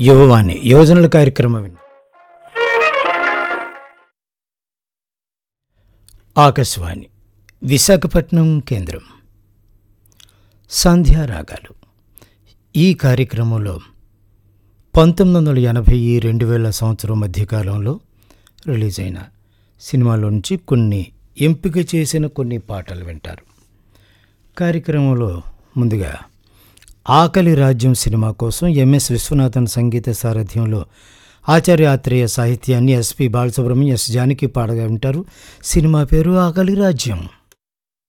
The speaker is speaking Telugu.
యువవాణి యువజనుల కార్యక్రమం విన్న ఆకాశవాణి విశాఖపట్నం కేంద్రం సంధ్యారాగాలు ఈ కార్యక్రమంలో పంతొమ్మిది వందల ఎనభై రెండు వేల సంవత్సరం మధ్యకాలంలో రిలీజ్ అయిన సినిమాలో నుంచి కొన్ని ఎంపిక చేసిన కొన్ని పాటలు వింటారు కార్యక్రమంలో ముందుగా ఆకలి రాజ్యం సినిమా కోసం ఎంఎస్ విశ్వనాథన్ సంగీత సారథ్యంలో ఆచార్య ఆత్రేయ సాహిత్యాన్ని ఎస్పి బాలసుబ్రహ్మణ్యం ఎస్ జానకి పాడగా వింటారు సినిమా పేరు ఆకలి రాజ్యం